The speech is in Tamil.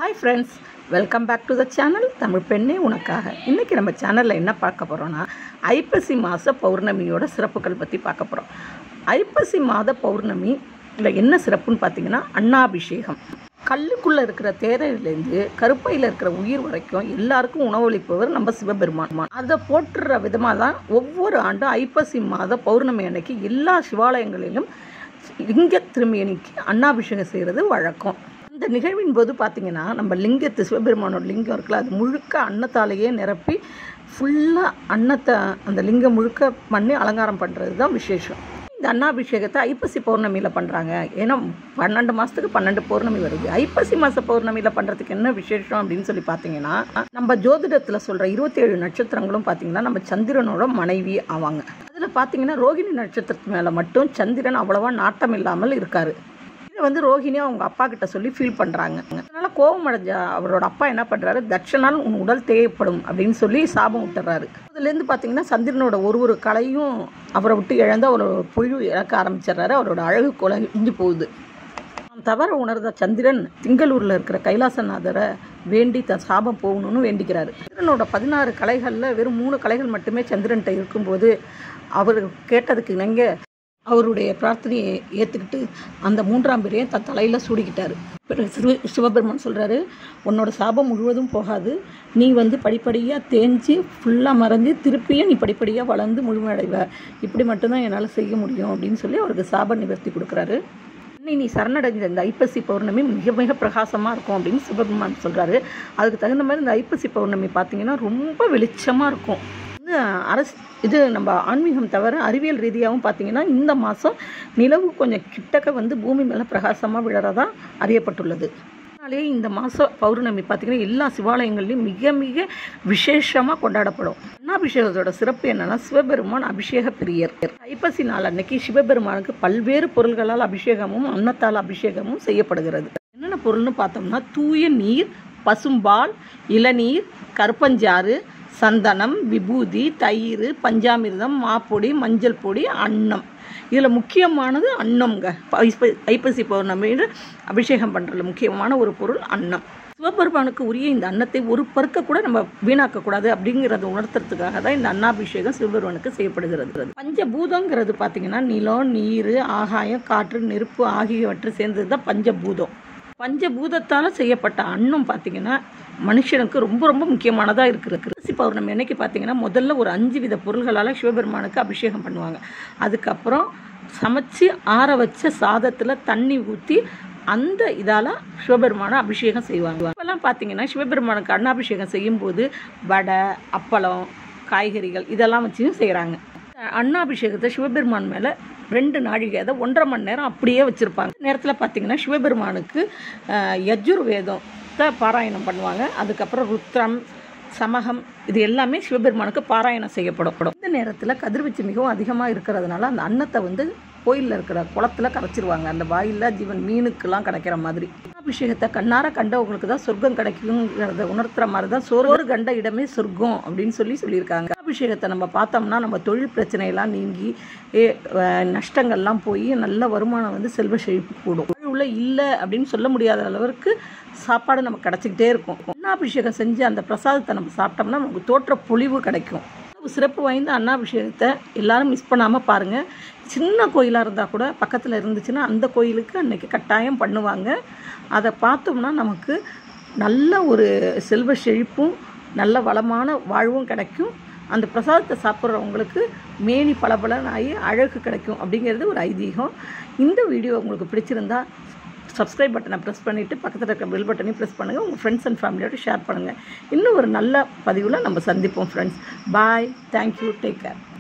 hi friends welcome back to the channel Tamil பெண்ணே உனக்காக இன்றைக்கி நம்ம சேனலில் என்ன பார்க்க போகிறோன்னா ஐப்பசி மாத பௌர்ணமியோட சிறப்புகள் பற்றி பார்க்க போகிறோம் ஐப்பசி மாத பௌர்ணமி இல்லை என்ன சிறப்புன்னு பார்த்தீங்கன்னா அன்னாபிஷேகம் கல்லுக்குள்ளே இருக்கிற தேரையிலேருந்து கருப்பையில் இருக்கிற உயிர் வரைக்கும் எல்லாருக்கும் உணவளிப்பவர் நம்ம சிவபெருமான் அதை போற்றுற விதமாக தான் ஒவ்வொரு ஆண்டும் ஐப்பசி மாத பௌர்ணமி அன்னைக்கு எல்லா சிவாலயங்களிலும் லிங்க திருமேனிக்கு அன்னாபிஷேகம் செய்கிறது வழக்கம் இந்த நிகழ்வின் போது பார்த்தீங்கன்னா நம்ம லிங்கத்து சிவபெருமானோட லிங்கம் இருக்குல்ல அது முழுக்க அன்னத்தாலேயே நிரப்பி ஃபுல்லாக அன்னத்தை அந்த லிங்கம் முழுக்க பண்ணி அலங்காரம் பண்ணுறது தான் விசேஷம் இந்த அன்னாபிஷேகத்தை ஐப்பசி பௌர்ணமியில் பண்ணுறாங்க ஏன்னா பன்னெண்டு மாதத்துக்கு பன்னெண்டு பௌர்ணமி வருது ஐப்பசி மாத பௌர்ணமியில் பண்ணுறதுக்கு என்ன விசேஷம் அப்படின்னு சொல்லி பார்த்தீங்கன்னா நம்ம ஜோதிடத்தில் சொல்கிற இருபத்தேழு நட்சத்திரங்களும் பார்த்தீங்கன்னா நம்ம சந்திரனோட மனைவி ஆவாங்க அதில் பார்த்தீங்கன்னா ரோகிணி நட்சத்திரத்து மேலே மட்டும் சந்திரன் அவ்வளவா நாட்டம் இல்லாமல் இருக்காரு இதை வந்து ரோஹிணி அவங்க அப்பா கிட்ட சொல்லி ஃபீல் பண்ணுறாங்க அதனால கோபம் அடைஞ்ச அவரோட அப்பா என்ன பண்ணுறாரு தட்சனால் உன் உடல் தேவைப்படும் அப்படின்னு சொல்லி சாபம் விட்டுறாரு அதுலேருந்து பார்த்தீங்கன்னா சந்திரனோட ஒரு ஒரு கலையும் அவரை விட்டு இழந்து அவரோட பொழிவு இழக்க ஆரம்பிச்சிடுறாரு அவரோட அழகு குலைஞ்சு போகுது தாம் தவற உணர்ந்த சந்திரன் திங்களூரில் இருக்கிற கைலாசநாதரை வேண்டி தன் சாபம் போகணும்னு வேண்டிக்கிறாரு சந்திரனோட பதினாறு கலைகளில் வெறும் மூணு கலைகள் மட்டுமே சந்திரன்கிட்ட இருக்கும்போது அவர் கேட்டதுக்கு இணங்க அவருடைய பிரார்த்தனையை ஏற்றுக்கிட்டு அந்த மூன்றாம் பேரையும் தன் தலையில் சூடிக்கிட்டாரு பிறகு சிவ சிவபெருமான் சொல்கிறாரு உன்னோட சாபம் முழுவதும் போகாது நீ வந்து படிப்படியாக தேஞ்சு ஃபுல்லாக மறைஞ்சு திருப்பியும் நீ படிப்படியாக வளர்ந்து முழுமையடைவ இப்படி மட்டும்தான் என்னால் செய்ய முடியும் அப்படின்னு சொல்லி அவருக்கு சாப நிவர்த்தி கொடுக்குறாரு இன்னை நீ சரணடைஞ்ச இந்த ஐப்பசி பௌர்ணமி மிக மிக பிரகாசமாக இருக்கும் அப்படின்னு சிவபெருமான் சொல்கிறாரு அதுக்கு தகுந்த மாதிரி இந்த ஐப்பசி பௌர்ணமி பார்த்தீங்கன்னா ரொம்ப வெளிச்சமாக இருக்கும் வந்து அரசு இது நம்ம ஆன்மீகம் தவிர அறிவியல் ரீதியாகவும் பார்த்தீங்கன்னா இந்த மாதம் நிலவு கொஞ்சம் கிட்டக்க வந்து பூமி மேலே பிரகாசமாக விழறதா அறியப்பட்டுள்ளது அதனாலேயே இந்த மாதம் பௌர்ணமி பார்த்திங்கன்னா எல்லா சிவாலயங்கள்லையும் மிக மிக விசேஷமாக கொண்டாடப்படும் அன்னாபிஷேகத்தோட சிறப்பு என்னன்னா சிவபெருமான் அபிஷேக பிரியர் ஐப்பசி நாள் அன்னைக்கு சிவபெருமானுக்கு பல்வேறு பொருள்களால் அபிஷேகமும் அன்னத்தால் அபிஷேகமும் செய்யப்படுகிறது என்னென்ன பொருள்னு பார்த்தோம்னா தூய நீர் பசும்பால் இளநீர் கருப்பஞ்சாறு சந்தனம் விபூதி தயிர் பஞ்சாமிர்தம் மாப்பொடி மஞ்சள் பொடி அன்னம் இதில் முக்கியமானது அன்னம்ங்க ஐப்ப- ஐப்பசி பௌர்ணமியில் அபிஷேகம் பண்ணுறதுல முக்கியமான ஒரு பொருள் அன்னம் சிவபெருமானுக்கு உரிய இந்த அன்னத்தை ஒரு பருக்க கூட நம்ம வீணாக்கக்கூடாது அப்படிங்கிறத உணர்த்துறதுக்காக தான் இந்த அன்னாபிஷேகம் சிவபெருமானுக்கு செய்யப்படுகிறது பஞ்சபூதங்கிறது பார்த்தீங்கன்னா நிலம் நீர் ஆகாயம் காற்று நெருப்பு ஆகியவற்றை சேர்ந்தது தான் பஞ்சபூதம் பஞ்சபூதத்தால் செய்யப்பட்ட அன்னம் பார்த்தீங்கன்னா மனுஷனுக்கு ரொம்ப ரொம்ப முக்கியமானதாக இருக்குது கிருஷி பௌர்ணமி அன்னைக்கு பார்த்தீங்கன்னா முதல்ல ஒரு அஞ்சு வித பொருள்களால் சிவபெருமானுக்கு அபிஷேகம் பண்ணுவாங்க அதுக்கப்புறம் சமைச்சு ஆற வச்ச சாதத்தில் தண்ணி ஊற்றி அந்த இதால் சிவபெருமானை அபிஷேகம் செய்வாங்க இப்போல்லாம் பார்த்தீங்கன்னா சிவபெருமானுக்கு அன்னாபிஷேகம் செய்யும்போது வடை அப்பளம் காய்கறிகள் இதெல்லாம் வச்சும் செய்கிறாங்க அன்னாபிஷேகத்தை சிவபெருமான் மேலே ரெண்டு நாழிகை அதை ஒன்றரை மணி நேரம் அப்படியே வச்சுருப்பாங்க நேரத்தில் பார்த்தீங்கன்னா சிவபெருமானுக்கு அஹ், யஜுர்வேதத்தை பாராயணம் பண்ணுவாங்க அதுக்கப்புறம் ருத்ரம் சமகம் இது எல்லாமே சிவபெருமானுக்கு பாராயணம் செய்யப்படும் இந்த நேரத்தில் கதிர்வீச்சு மிகவும் அதிகமாக இருக்கிறதுனால அந்த அன்னத்தை வந்து கோயிலில் இருக்கிற குளத்துல கரைச்சிருவாங்க அந்த வாயில்லா ஜீவன் மீனுக்கெல்லாம் கிடைக்கிற மாதிரி அபிஷேகத்தை கண்ணார கண்டவங்களுக்கு தான் சொர்க்கம் கிடைக்குங்கிறத உணர்த்துற மாதிரி தான் சோறு கண்ட இடமே சொர்க்கம் அப்படின்னு சொல்லி சொல்லியிருக்காங்க அபிஷேகத்தை நம்ம பார்த்தோம்னா நம்ம தொழில் பிரச்சனையெல்லாம் நீங்கி ஏ, அஹ், நஷ்டங்கள்லாம் போய் நல்ல வருமானம் வந்து செல்வ செழிப்பு கூடும் உள்ள இல்லை அப்படின்னு சொல்ல முடியாத அளவிற்கு சாப்பாடு நமக்கு கிடச்சிக்கிட்டே இருக்கும் அன்னாபிஷேகம் செஞ்சு அந்த பிரசாதத்தை நம்ம சாப்பிட்டோம்னா நமக்கு தோற்ற பொலிவு கிடைக்கும் ஒரு சிறப்பு வாய்ந்த அன்னாபிஷேகத்தை எல்லாரும் மிஸ் பண்ணாமல் பாருங்கள் சின்ன கோயிலாக இருந்தால் கூட பக்கத்தில் இருந்துச்சுன்னா அந்த கோயிலுக்கு அன்னைக்கு கட்டாயம் பண்ணுவாங்க அதை பார்த்தோம்னா நமக்கு நல்ல ஒரு செல்வ செழிப்பும் நல்ல வளமான வாழ்வும் கிடைக்கும் அந்த பிரசாதத்தை சாப்பிட்றவங்களுக்கு மேனி பளபளன்னு ஆகி அழகு கிடைக்கும் அப்படிங்கிறது ஒரு ஐதீகம் இந்த வீடியோ உங்களுக்கு பிடிச்சிருந்தா சப்ஸ்கிரைப் பட்டனை ப்ரெஸ் பண்ணிவிட்டு பக்கத்தில் இருக்க பெல் பட்டனையும் ப்ரெஸ் பண்ணுங்கள் உங்கள் ஃப்ரெண்ட்ஸ் அண்ட் ஃபேமிலியோட ஷேர் பண்ணுங்கள் இன்னும் ஒரு நல்ல பதிவில் நம்ம சந்திப்போம் friends bye thank you take care